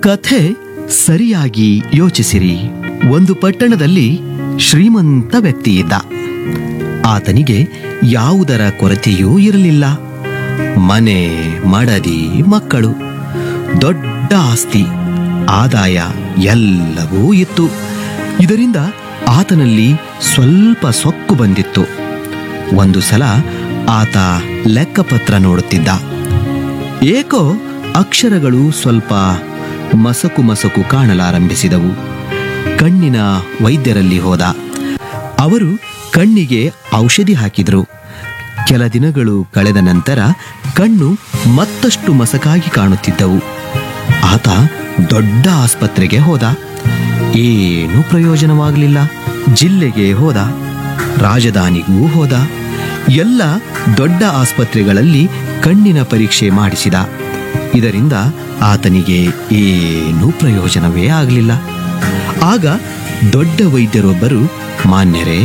ಕಥೆ ಸರಿಯಾಗಿ ಯೋಚಿಸಿರಿ ಒಂದು ಪಟ್ಟಣದಲ್ಲಿ ಶ್ರೀಮಂತ ವ್ಯಕ್ತಿ ಇದ್ದ ಆತನಿಗೆ ಯಾವುದರ ಕೊರತೆಯೂ ಇರಲಿಲ್ಲ ಮನೆ ಮಡದಿ ಮಕ್ಕಳು ದೊಡ್ಡ ಆಸ್ತಿ ಆದಾಯ ಎಲ್ಲವೂ ಇತ್ತು ಇದರಿಂದ ಆತನಲ್ಲಿ ಸ್ವಲ್ಪ ಸೊಕ್ಕು ಬಂದಿತ್ತು ಒಂದು ಸಲ ಆತ ಲೆಕ್ಕಪತ್ರ ನೋಡುತ್ತಿದ್ದ ಏಕೋ ಅಕ್ಷರಗಳು ಸ್ವಲ್ಪ ಮಸಕು ಮಸಕು ಕಾಣಲಾರಂಭಿಸಿದವು ಕಣ್ಣಿನ ವೈದ್ಯರಲ್ಲಿ ಹೋದ ಅವರು ಕಣ್ಣಿಗೆ ಔಷಧಿ ಹಾಕಿದರು ಕೆಲ ದಿನಗಳು ಕಳೆದ ನಂತರ ಕಣ್ಣು ಮತ್ತಷ್ಟು ಮಸಕಾಗಿ ಕಾಣುತ್ತಿದ್ದವು ಆತ ದೊಡ್ಡ ಆಸ್ಪತ್ರೆಗೆ ಹೋದ ಏನೂ ಪ್ರಯೋಜನವಾಗಲಿಲ್ಲ ಜಿಲ್ಲೆಗೆ ಹೋದ ರಾಜಧಾನಿಗೂ ಹೋದ ಎಲ್ಲ ದೊಡ್ಡ ಆಸ್ಪತ್ರೆಗಳಲ್ಲಿ ಕಣ್ಣಿನ ಪರೀಕ್ಷೆ ಮಾಡಿಸಿದ ಇದರಿಂದ ಆತನಿಗೆ ಏನೂ ಪ್ರಯೋಜನವೇ ಆಗಲಿಲ್ಲ ಆಗ ದೊಡ್ಡ ವೈದ್ಯರೊಬ್ಬರು ಮಾನ್ಯರೇ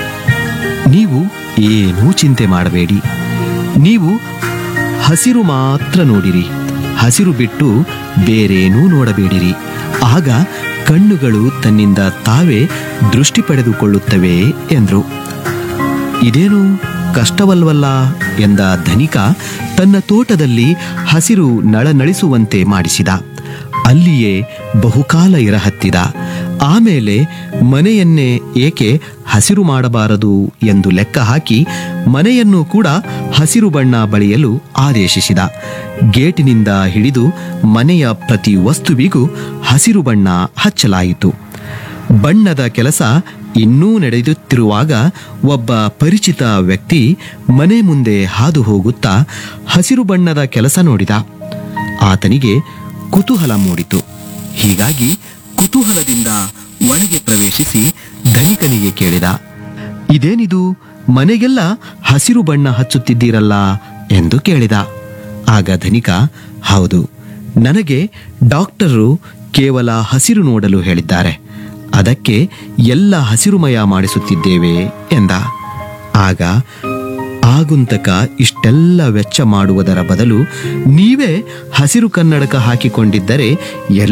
ನೀವು ಏನೂ ಚಿಂತೆ ಮಾಡಬೇಡಿ ನೀವು ಹಸಿರು ಮಾತ್ರ ನೋಡಿರಿ ಹಸಿರು ಬಿಟ್ಟು ಬೇರೇನೂ ನೋಡಬೇಡಿರಿ ಆಗ ಕಣ್ಣುಗಳು ತನ್ನಿಂದ ತಾವೇ ದೃಷ್ಟಿ ಪಡೆದುಕೊಳ್ಳುತ್ತವೆ ಎಂದರು ಇದೇನು ಕಷ್ಟವಲ್ವಲ್ಲ ಎಂದ ಧನಿಕ ತನ್ನ ತೋಟದಲ್ಲಿ ಹಸಿರು ನಳನಳಿಸುವಂತೆ ಮಾಡಿಸಿದ ಅಲ್ಲಿಯೇ ಬಹುಕಾಲ ಇರಹತ್ತಿದ ಆಮೇಲೆ ಮನೆಯನ್ನೇ ಏಕೆ ಹಸಿರು ಮಾಡಬಾರದು ಎಂದು ಲೆಕ್ಕ ಹಾಕಿ ಮನೆಯನ್ನು ಕೂಡ ಹಸಿರು ಬಣ್ಣ ಬಳಿಯಲು ಆದೇಶಿಸಿದ ಗೇಟಿನಿಂದ ಹಿಡಿದು ಮನೆಯ ಪ್ರತಿ ವಸ್ತುವಿಗೂ ಹಸಿರು ಬಣ್ಣ ಹಚ್ಚಲಾಯಿತು ಬಣ್ಣದ ಕೆಲಸ ಇನ್ನೂ ನಡೆಯುತ್ತಿರುವಾಗ ಒಬ್ಬ ಪರಿಚಿತ ವ್ಯಕ್ತಿ ಮನೆ ಮುಂದೆ ಹಾದು ಹೋಗುತ್ತಾ ಹಸಿರು ಬಣ್ಣದ ಕೆಲಸ ನೋಡಿದ ಆತನಿಗೆ ಕುತೂಹಲ ಮೂಡಿತು ಹೀಗಾಗಿ ಕುತೂಹಲದಿಂದ ಒಳಗೆ ಪ್ರವೇಶಿಸಿ ಧನಿಕನಿಗೆ ಕೇಳಿದ ಇದೇನಿದು ಮನೆಗೆಲ್ಲ ಹಸಿರು ಬಣ್ಣ ಹಚ್ಚುತ್ತಿದ್ದೀರಲ್ಲ ಎಂದು ಕೇಳಿದ ಆಗ ಧನಿಕ ಹೌದು ನನಗೆ ಡಾಕ್ಟರು ಕೇವಲ ಹಸಿರು ನೋಡಲು ಹೇಳಿದ್ದಾರೆ ಅದಕ್ಕೆ ಎಲ್ಲ ಹಸಿರುಮಯ ಮಾಡಿಸುತ್ತಿದ್ದೇವೆ ಎಂದ ಆಗ ಆಗುಂತಕ ಇಷ್ಟೆಲ್ಲ ವೆಚ್ಚ ಮಾಡುವುದರ ಬದಲು ನೀವೇ ಹಸಿರು ಕನ್ನಡಕ ಹಾಕಿಕೊಂಡಿದ್ದರೆ ಎಲ್ಲ